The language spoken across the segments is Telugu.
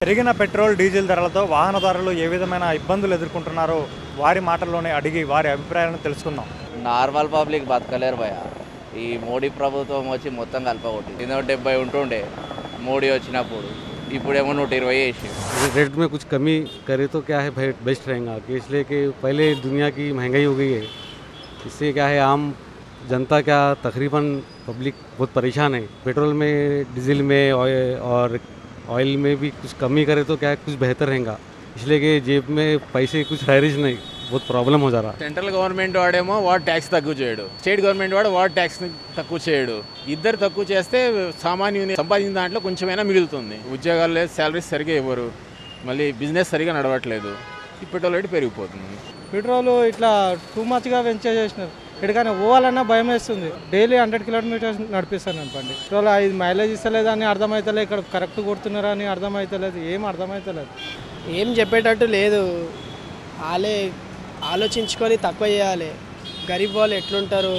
పెరిగిన పెట్రోల్ డీజిల్ ధరలతో వాహనదారులు ఏ విధమైన ఇబ్బందులు ఎదుర్కొంటున్నారో వారి మాటల్లోనే అడిగి వారి అభిప్రాయాలను తెలుసుకుందాం నార్మల్ పబ్లిక్ బతకలేరు భయ ఈ మోడీ ప్రభుత్వం వచ్చి మొత్తం కలపగొట్టింది ఎన్నో డెబ్బై ఉంటుండే మోడీ వచ్చినప్పుడు ఇప్పుడేమో నూట ఇరవై వేసి रेट में कुछ कमी करे तो क्या है भाई बेस्ट रहेगा कि इसलिए कि पहले दुनिया की महंगाई हो गई है इससे क्या है आम जनता क्या तकरीबन पब्लिक बहुत परेशान है पेट्रोल में डीजल में ऑय- और ऑयल में भी कुछ कमी करे तो क्या है कुछ बेहतर रहेगा इसलिए कि जेब में पैसे कुछ हैरिज नहीं बहुत प्रॉब्लम हो जा रहा సెంట్రల్ గవర్నమెంట్ వాడేమో వాడు ట్యాక్స్ తక్కువ చేయడు స్టేట్ గవర్నమెంట్ వాడు వాడు ట్యాక్స్ తక్కువ చేయడు ఇద్దరు తక్కువ చేస్తే సామాన్యుని సంపాదించిన దాంట్లో కొంచెమైనా మిగులుతుంది ఉద్యోగాలు లేదు శాలరీస్ సరిగా ఇవ్వరు మళ్ళీ బిజినెస్ సరిగా నడవట్లేదు ఈ పెట్రోల్ రేటు పెరిగిపోతుంది పెట్రోల్ ఇట్లా టూ మచ్గా పెంచేసేసినారు ఎక్కడికైనా పోవాలన్నా భయం వేస్తుంది డైలీ హండ్రెడ్ కిలోమీటర్స్ నడిపిస్తాను అనుకోండి పెట్రోల్ ఇది మైలేజ్ ఇస్తలేదు అని అర్థమవుతలేదు ఇక్కడ కరెక్ట్ కొడుతున్నారా అని అర్థమవుతలేదు ఏం అర్థమవుతలేదు ఏం చెప్పేటట్టు లేదు వాళ్ళే ఆలోచించుకొని తక్కువ చేయాలి గరీబ్ వాళ్ళు ఎట్లుంటారు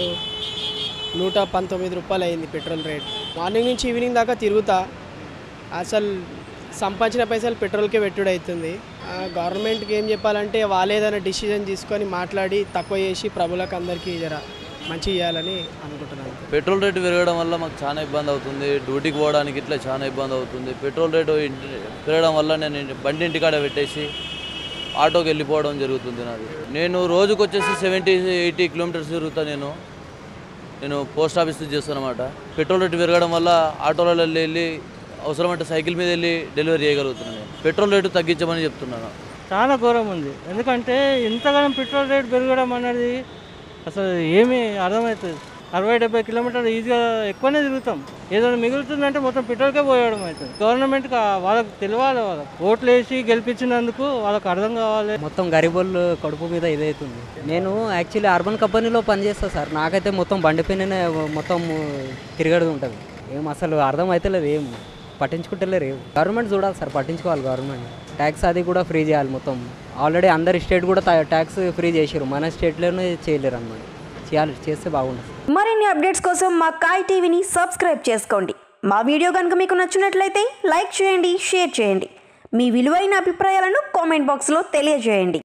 నూట పంతొమ్మిది రూపాయలు అయింది పెట్రోల్ రేట్ మార్నింగ్ నుంచి ఈవినింగ్ దాకా తిరుగుతా అసలు సంపాదించిన పైసలు పెట్రోల్కే పెట్టుడు అవుతుంది ఆ, గవర్నమెంట్కి ఏం చెప్పాలంటే వాళ్ళు ఏదైనా డిసిజన్ తీసుకొని మాట్లాడి తక్కువ చేసి ప్రభులకు అందరికీ జర మంచి చేయాలని అనుకుంటున్నాను పెట్రోల్ రేటు పెరగడం వల్ల మాకు చాలా ఇబ్బంది అవుతుంది డ్యూటీకి పోవడానికి ఇట్లా చాలా ఇబ్బంది అవుతుంది పెట్రోల్ రేటు ఇంటి- పెరగడం వల్ల నేను ఇంటి- బండి ఇంటికాడ పెట్టేసి ఆటోకి వెళ్ళిపోవడం జరుగుతుంది నాది నేను రోజుకి వచ్చేసి సెవెంటీ ఎయిటీ కిలోమీటర్స్ తిరుగుతా నేను నేను పోస్ట్ ఆఫీస్ చేస్తాను అనమాట పెట్రోల్ రేటు పెరగడం వల్ల ఆటోలలో వెళ్ళి వెళ్ళి అవసరమంటే సైకిల్ మీద వెళ్ళి డెలివరీ చేయగలుగుతున్నాను నేను పెట్రోల్ రేటు తగ్గించమని చెప్తున్నాను చాలా ఘోరం ఉంది ఎందుకంటే ఇంతగానం పెట్రోల్ రేట్ పెరగడం అనేది అసలు ఏమీ అర్థమవుతుంది అరవై డెబ్బై కిలోమీటర్లు ఈజీగా ఎక్కువనే తిరుగుతాం ఏదైనా మిగులుతుందంటే మొత్తం పెట్రోల్కే పోయడం అవుతుంది గవర్నమెంట్ వాళ్ళకి తెలియాలి వాళ్ళకి ఓట్లు వేసి గెలిపించినందుకు వాళ్ళకి అర్థం కావాలి మొత్తం గరీబోళ్ళు కడుపు మీద ఇదవుతుంది నేను యాక్చువల్లీ అర్బన్ కంపెనీలో పనిచేస్తా సార్ నాకైతే మొత్తం బండి పైననే మొత్తం తిరగడం ఉంటుంది ఏం అసలు అర్థం అవుతలేదు ఏం పట్టించుకుంటలేరు ఏం గవర్నమెంట్ చూడాలి సార్ పట్టించుకోవాలి గవర్నమెంట్ ట్యాక్స్ అది కూడా ఫ్రీ చేయాలి మొత్తం ఆల్రెడీ అందరి స్టేట్ కూడా ట్యాక్స్ ఫ్రీ చేసారు మన స్టేట్లోనే చేయలేరు అనమాట చేయాలి చేస్తే బాగుంటుంది మరిన్ని అప్డేట్స్ కోసం మా కాయ్ టీవీని సబ్స్క్రైబ్ చేసుకోండి మా వీడియో కనుక మీకు నచ్చినట్లయితే లైక్ చేయండి షేర్ చేయండి మీ విలువైన అభిప్రాయాలను కామెంట్ బాక్స్లో తెలియజేయండి